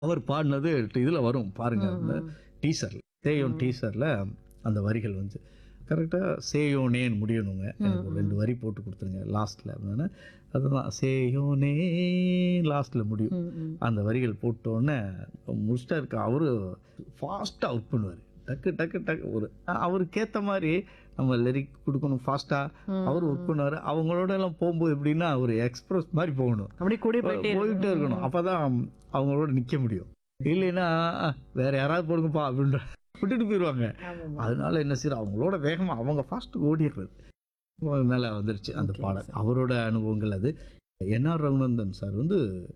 அவர் பாடினது இதில் வரும் பாருங்க அந்த டீசரில் சேயோன் டீசரில் அந்த வரிகள் வந்து கரெக்டாக சேயோனேன்னு முடியணுங்க எனக்கு ஒரு ரெண்டு வரி போட்டு கொடுத்துருங்க லாஸ்ட்டில் அப்படின்னா அதுதான் சேயோனே லாஸ்ட்டில் முடியும் அந்த வரிகள் போட்டோன்னே முடிச்சிட்டா இருக்க அவரு ஃபாஸ்ட்டாக ஒர்க் பண்ணுவார் டக்கு டக்கு டக்கு ஒரு அவருக்கேற்ற மாதிரி நம்ம லிரிக் கொடுக்கணும் ஃபாஸ்ட்டாக அவர் ஒர்க் பண்ணுவார் அவங்களோட எல்லாம் போகும்போது எப்படின்னா ஒரு எக்ஸ்பிரஸ் மாதிரி போகணும் அப்படியே கூட போயிட்டே போயிட்டே இருக்கணும் அப்பதான் அவங்களோட நிக்க முடியும் இல்லைன்னா வேற யாராவது போடுங்கப்பா அப்படின்ற விட்டுட்டு போயிடுவாங்க ஆமாம் அதனால என்ன செய்யற அவங்களோட வேகமா அவங்க ஃபாஸ்ட் ஓடிடுறது மேல வந்துருச்சு அந்த Okay, பாடல் அவரோட அனுபவங்கள் அது என்ஆர் ரகுநந்தன் சார் வந்து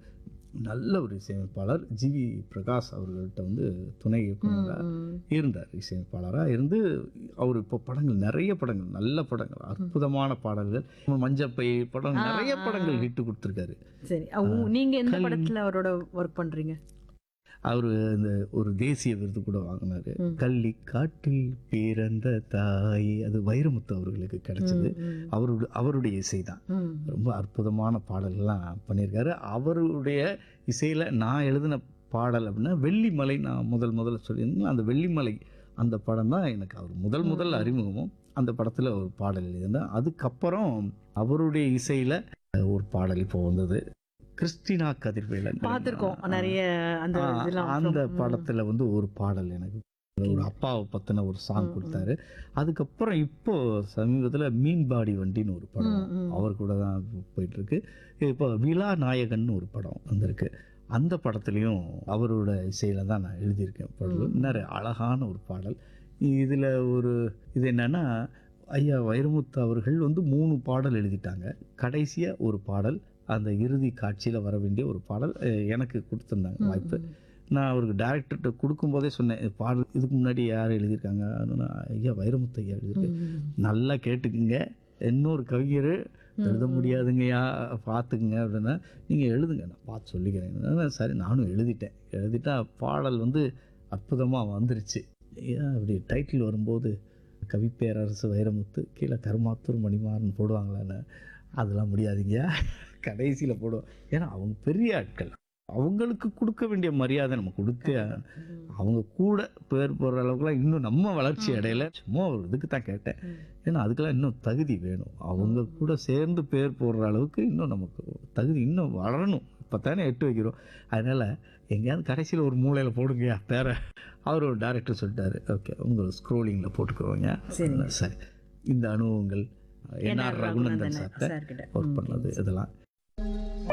நல்ல ஒரு இசையமைப்பாளர் ஜிவி பிரகாஷ் அவர்கள்ட்ட வந்து துணை இயக்குனராக இருந்தார் இசையமைப்பாளராக இருந்து அவர் இப்போ படங்கள் நிறைய படங்கள் நல்ல படங்கள் அற்புதமான பாடல்கள் மஞ்சப்பை படம் ஆ, நிறைய ஆ. படங்கள் ஹிட் கொடுத்துருக்காரு சரி அவங்க- நீங்க எந்த கல்- படத்துல அவரோட ஒர்க் பண்றீங்க அவர் இந்த ஒரு தேசிய விருது கூட வாங்கினாரு ம். கள்ளி காட்டில் பிறந்த தாய் அது வைரமுத்து அவர்களுக்கு கிடைச்சது ம், ம், அவருடைய அவருடைய இசை தான் ம். ரொம்ப அற்புதமான பாடல்கள்லாம் பண்ணியிருக்காரு அவருடைய இசையில் நான் எழுதின பாடல் அப்படின்னா வெள்ளிமலை நான் முதல் முதல்ல சொல்லியிருந்தேன் அந்த வெள்ளிமலை அந்த படம் தான் எனக்கு அவர் முதல் முதல் அறிமுகமும் அந்த படத்தில் ஒரு பாடல் எழுதினேன் அதுக்கப்புறம் அவருடைய இசையில் ஒரு பாடல் இப்போ வந்தது கிறிஸ்டினா கதிர்வேலன் பார்த்திருக்கோம் நிறைய அந்த ஆ, இதெல்லாம் அந்த ம். படத்துல வந்து ஒரு பாடல் எனக்கு ஒரு அப்பாவை பத்தின ஒரு சாங் ம், கொடுத்தாரு அதுக்கப்புறம் இப்போ சமீபத்துல மீன்பாடி வண்டின்னு ஒரு படம் ம், ம். அவர் கூட தான் போயிட்டு இருக்கு இப்போ விழா நாயகன் ஒரு படம் வந்திருக்கு அந்த படத்துலையும் அவரோட இசையில தான் நான் எழுதியிருக்கேன் பாடல் நிறைய அழகான ஒரு பாடல் இதுல ஒரு இது என்னன்னா ஐயா வைரமுத்து அவர்கள் வந்து மூணு பாடல் எழுதிட்டாங்க கடைசியா ஒரு பாடல் அந்த இறுதி காட்சியில வர வேண்டிய ஒரு பாடல் அஹ், எனக்கு கொடுத்துருந்தாங்க வாய்ப்பு நான் அவருக்கு டேரக்டர்கிட்ட கொடுக்கும்போதே சொன்னேன் "இது பாடல் இதுக்கு முன்னாடி யார் எழுதியிருக்காங்க அப்படின்னா, ஐயா வைரமுத்து ஐயா எழுதியிருக்காரு ம், நல்லா கேட்டுக்குங்க இன்னொரு கவிஞர் எழுத முடியாதுங்கய்யா பார்த்துக்குங்க அப்படின்னா நீங்கள் எழுதுங்க நான் பார்த்து சொல்லிக்கிறேன் நான் சரி நானும் எழுதிட்டேன் எழுதிட்டா பாடல் வந்து அற்புதமாக வந்துருச்சு ஏன் அப்படி டைட்டில் வரும்போது கவிப்பேரரசு வைரமுத்து கீழே கருமாத்தூர் மணிமாறன் போடுவாங்களான்னு அதெல்லாம் முடியாதுங்க கடைசியில் போடுவோம் ஏன்னா அவங்க பெரிய ஆட்கள் அவங்களுக்கு கொடுக்க வேண்டிய மரியாதை நம்ம கொடுத்தே ஆகணும். அவங்க கூட பேர் போடுற அளவுக்குலாம் இன்னும் நம்ம வளர்ச்சி அடையல சும்மா ஒரு இதுக்கு தான் கேட்டேன் ம். ஏன்னா அதுக்கெல்லாம் இன்னும் தகுதி வேணும் அவங்க கூட சேர்ந்து பேர் போடுற அளவுக்கு இன்னும் நமக்கு தகுதி இன்னும் வளரணும் இப்போ தானே எட்டு வைக்கிறோம் அதனால் எங்கேயாவது கடைசியில் ஒரு மூலையில் போடுங்கயா பேர அவர் ஒரு டேரக்டர் சொல்லிட்டாரு ஓகே உங்கள் ஸ்க்ரோலிங்கில் போட்டுக்குவோங்க சரிங்க. சரி இந்த அனுபவங்கள் என்ஆர் ரகுநந்தன் ரகுநந்தன் சார்கிட்ட சார்கிட்ட. ஒர்க் ம், பண்ணது இதெல்லாம்